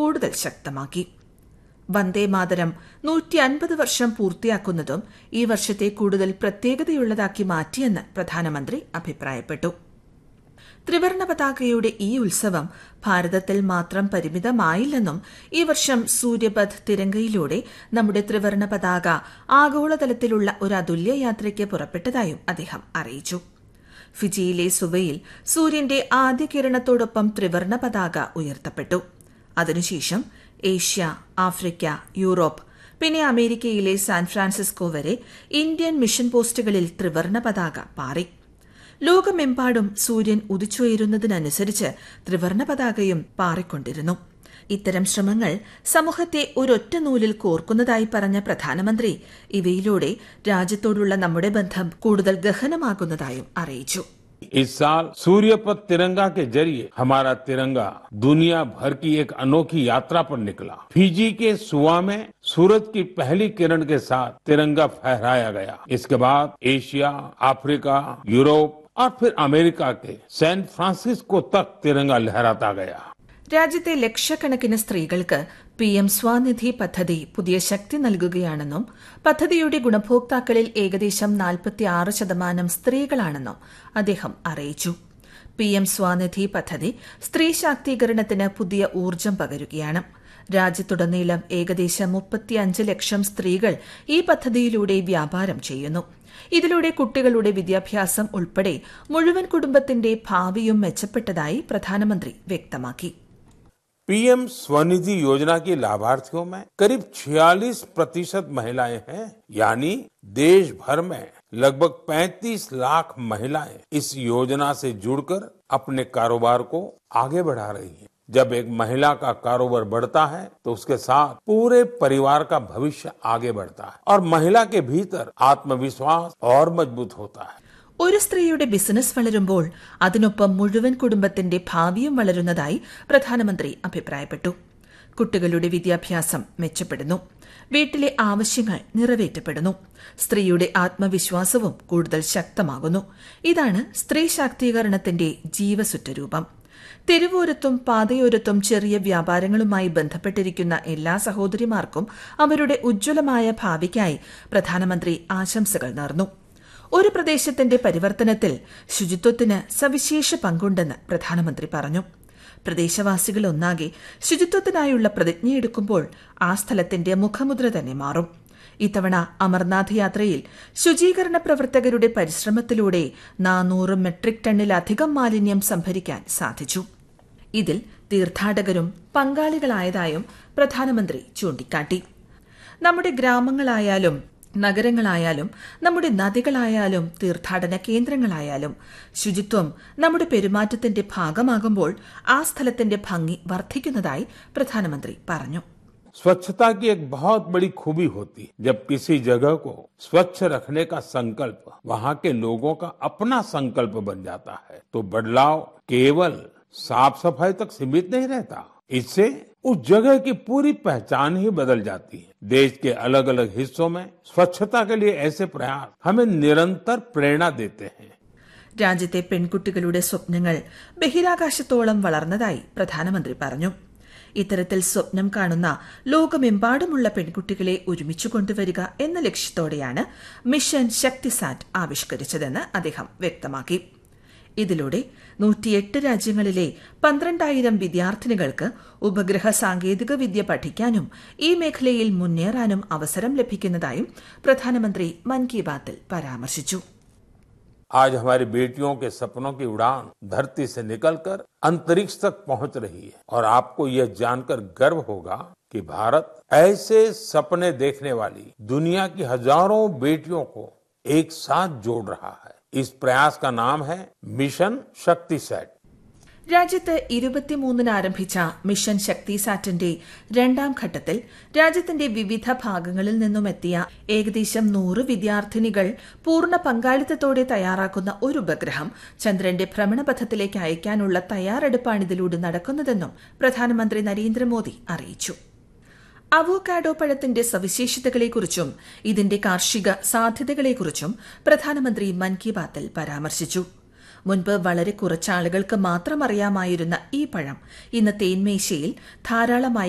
കൂടുതൽ ശക്തമാക്കി വന്ദേ മാതരം നൂറ്റി അൻപത് വർഷം പൂർത്തിയാക്കുന്നതും ഈ വർഷത്തെ കൂടുതൽ പ്രത്യേകതയുള്ളതാക്കി മാറ്റിയെന്ന് പ്രധാനമന്ത്രി അഭിപ്രായപ്പെട്ടു ത്രിവർണ പതാകയുടെ ഈ ഉത്സവം ഭാരതത്തിൽ മാത്രം പരിമിതമായില്ലെന്നും ഈ വർഷം സൂര്യപഥ് തിരങ്കയിലൂടെ നമ്മുടെ ത്രിവർണ പതാക ആഗോളതലത്തിലുള്ള ഒരു അതുല്യ യാത്രയ്ക്ക് പുറപ്പെട്ടതായും അദ്ദേഹം അറിയിച്ചു ഫിജിയിലെ സുവയിൽ സൂര്യന്റെ ആദ്യ കിരണത്തോടൊപ്പം ത്രിവർണ പതാക ഉയർത്തപ്പെട്ടു അതിനുശേഷം ഏഷ്യ ആഫ്രിക്ക യൂറോപ്പ് പിന്നെ അമേരിക്കയിലെ സാൻ ഫ്രാൻസിസ്കോ വരെ ഇന്ത്യൻ മിഷൻ പോസ്റ്റുകളിൽ ത്രിവർണ പതാക പാറി ലോകമെമ്പാടും സൂര്യൻ ഉദിച്ചുയരുന്നതിനനുസരിച്ച് ത്രിവർണ പതാകയും പാറിക്കൊണ്ടിരുന്നു ഇത്തരം ശ്രമങ്ങൾ സമൂഹത്തെ ഒരൊറ്റ നൂലിൽ കോർക്കുന്നതായി പറഞ്ഞ പ്രധാനമന്ത്രി ഇവയിലൂടെ രാജ്യത്തോടുള്ള നമ്മുടെ ബന്ധം കൂടുതൽ ഗഹനമാകുന്നതായും അറിയിച്ചു इस साल सूर्यपथ तिरंगा के जरिए हमारा तिरंगा दुनिया भर की एक अनोखी यात्रा पर निकला फिजी के सुआ में सूरज की पहली किरण के साथ तिरंगा फहराया गया इसके बाद एशिया अफ्रीका यूरोप और फिर अमेरिका के सैन फ्रांसिस्को तक तिरंगा लहराता गया രാജ്യത്തെ ലക്ഷക്കണക്കിന് സ്ത്രീകൾക്ക് പി എം സ്വാനിധി പദ്ധതി പുതിയ ശക്തി നൽകുകയാണെന്നും പദ്ധതിയുടെ ഗുണഭോക്താക്കളിൽ ഏകദേശം നാൽപ്പത്തിയാറ് ശതമാനം സ്ത്രീകളാണെന്നും അദ്ദേഹം അറിയിച്ചു പി എം സ്വാനിധി പദ്ധതി സ്ത്രീ ശാക്തീകരണത്തിന് പുതിയ ഊർജ്ജം പകരുകയാണ് രാജ്യത്തുടനീളം ഏകദേശം മുപ്പത്തിയഞ്ച് ലക്ഷം സ്ത്രീകൾ ഈ പദ്ധതിയിലൂടെ വ്യാപാരം ചെയ്യുന്നു ഇതിലൂടെ കുട്ടികളുടെ വിദ്യാഭ്യാസം ഉൾപ്പെടെ മുഴുവൻ കുടുംബത്തിന്റെ ഭാവിയും മെച്ചപ്പെട്ടതായി പ്രധാനമന്ത്രി വ്യക്തമാക്കി पीएम स्वनिधि योजना की लाभार्थियों में करीब 46 प्रतिशत महिलाएं हैं यानी देश भर में लगभग 35 लाख महिलाएं इस योजना से जुड़कर अपने कारोबार को आगे बढ़ा रही हैं जब एक महिला का कारोबार बढ़ता है तो उसके साथ पूरे परिवार का भविष्य आगे बढ़ता है और महिला के भीतर आत्मविश्वास और मजबूत होता है ഒരു സ്ത്രീയുടെ ബിസിനസ് വളരുമ്പോൾ അതിനൊപ്പം മുഴുവൻ കുടുംബത്തിന്റെ ഭാവിയും വളരുന്നതായി പ്രധാനമന്ത്രി അഭിപ്രായപ്പെട്ടു കുട്ടികളുടെ വിദ്യാഭ്യാസം മെച്ചപ്പെടുന്നു വീട്ടിലെ ആവശ്യങ്ങൾ നിറവേറ്റപ്പെടുന്നു സ്ത്രീയുടെ ആത്മവിശ്വാസവും കൂടുതൽ ശക്തമാകുന്നു ഇതാണ് സ്ത്രീ ശാക്തീകരണത്തിന്റെ ജീവസുറ്റരൂപം തെരുവോരത്തും പാതയോരത്തും ചെറിയ വ്യാപാരങ്ങളുമായി ബന്ധപ്പെട്ടിരിക്കുന്ന എല്ലാ സഹോദരിമാർക്കും അവരുടെ ഉജ്ജ്വലമായ ഭാവിക്കായി പ്രധാനമന്ത്രി ആശംസകൾ നേർന്നു ഒരു പ്രദേശത്തിന്റെ പരിവർത്തനത്തിൽ ശുചിത്വത്തിന് സവിശേഷ പങ്കുണ്ടെന്ന് പ്രധാനമന്ത്രി പറഞ്ഞു പ്രദേശവാസികൾ ഒന്നാകെ ശുചിത്വത്തിനായുള്ള പ്രതിജ്ഞയെടുക്കുമ്പോൾ ആ സ്ഥലത്തിന്റെ മുഖമുദ്ര തന്നെ മാറും ഇത്തവണ അമർനാഥ് യാത്രയിൽ ശുചീകരണ പ്രവർത്തകരുടെ പരിശ്രമത്തിലൂടെ നാനൂറ് മെട്രിക് ടണ്ണിലധികം മാലിന്യം സംഭരിക്കാൻ സാധിച്ചു ഇതിൽ തീർത്ഥാടകരും പങ്കാളികളായതായും പ്രധാനമന്ത്രി ചൂണ്ടിക്കാട്ടി നമ്മുടെ ഗ്രാമങ്ങളായാലും നഗരങ്ങളായാലും നമ്മുടെ നദികളായാലും തീർത്ഥാടന കേന്ദ്രങ്ങളായാലും ശുചിത്വം നമ്മുടെ പെരുമാറ്റത്തിന്റെ ഭാഗമാകുമ്പോൾ ആ സ്ഥലത്തിന്റെ ഭംഗി വർദ്ധിക്കുന്നതായി പ്രധാനമന്ത്രി പറഞ്ഞു स्वच्छता की एक बहुत बड़ी खूबी होती है जब किसी जगह को स्वच्छ रखने का संकल्प वहाँ के लोगों का अपना संकल्प बन जाता है तो बदलाव केवल साफ सफाई तक सीमित नहीं रहता इससे उस जगह की पूरी पहचान ही बदल जाती है देश के अलग अलग हिस्सों में स्वच्छता के लिए ऐसे प्रयास हमें निरंतर प्रेरणा देते हैं രാജ്യത്തെ പെൺകുട്ടികളുടെ സ്വപ്നങ്ങൾ ബഹിരാകാശത്തോളം വളർന്നതായി പ്രധാനമന്ത്രി പറഞ്ഞു ഇത്തരത്തിൽ സ്വപ്നം കാണുന്ന ലോകമെമ്പാടുമുള്ള പെൺകുട്ടികളെ ഒരുമിച്ചു കൊണ്ടുവരിക എന്ന ലക്ഷ്യത്തോടെയാണ് മിഷൻ ശക്തിസാറ്റ് ആവിഷ്കരിച്ചതെന്ന് അദ്ദേഹം വ്യക്തമാക്കി ഇതിലൂടെ നൂറ്റിയെട്ട് രാജ്യങ്ങളിലെ പന്ത്രണ്ടായിരം വിദ്യാർത്ഥിനികൾക്ക് ഉപഗ്രഹ സാങ്കേതിക വിദ്യ പഠിക്കാനും ഈ മേഖലയിൽ മുന്നേറാനും അവസരം ലഭിക്കുന്നതായും പ്രധാനമന്ത്രി മൻ കി ബാത്തിൽ പരാമർശിച്ചു आज हमारी बेटियों के सपनों की उड़ान धरती से निकलकर अंतरिक्ष तक पहुंच रही है और आपको यह जानकर गर्व होगा कि भारत ऐसे सपने देखने वाली दुनिया की हजारों बेटियों को एक साथ जोड़ रहा है इस प्रयास का नाम है मिशन शक्ति सेट രാജ്യത്ത് ഇരുപത്തിമൂന്നിന് ആരംഭിച്ച മിഷൻ ശക്തി സാറ്റിന്റെ രണ്ടാം ഘട്ടത്തിൽ രാജ്യത്തിന്റെ വിവിധ ഭാഗങ്ങളിൽ നിന്നും എത്തിയ ഏകദേശം നൂറ് വിദ്യാർത്ഥിനികൾ പൂർണ്ണ പങ്കാളിത്തത്തോടെ തയ്യാറാക്കുന്ന ഒരു ഉപഗ്രഹം ചന്ദ്രന്റെ ഭ്രമണപഥത്തിലേക്ക് അയക്കാനുള്ള തയ്യാറെടുപ്പാണിതിലൂടെ നടക്കുന്നതെന്നും പ്രധാനമന്ത്രി നരേന്ദ്രമോദി അറിയിച്ചു അവോക്കാഡോ പഴത്തിന്റെ സവിശേഷതകളെക്കുറിച്ചും ഇതിന്റെ കാർഷിക സാധ്യതകളെക്കുറിച്ചും പ്രധാനമന്ത്രി മൻ കി ബാത്തിൽ പരാമർശിച്ചു മുൻപ് വളരെ കുറച്ചാളുകൾക്ക് മാത്രം അറിയാമായിരുന്ന ഈ പഴം ഇന്ന് തേൻമേശയിൽ ധാരാളമായി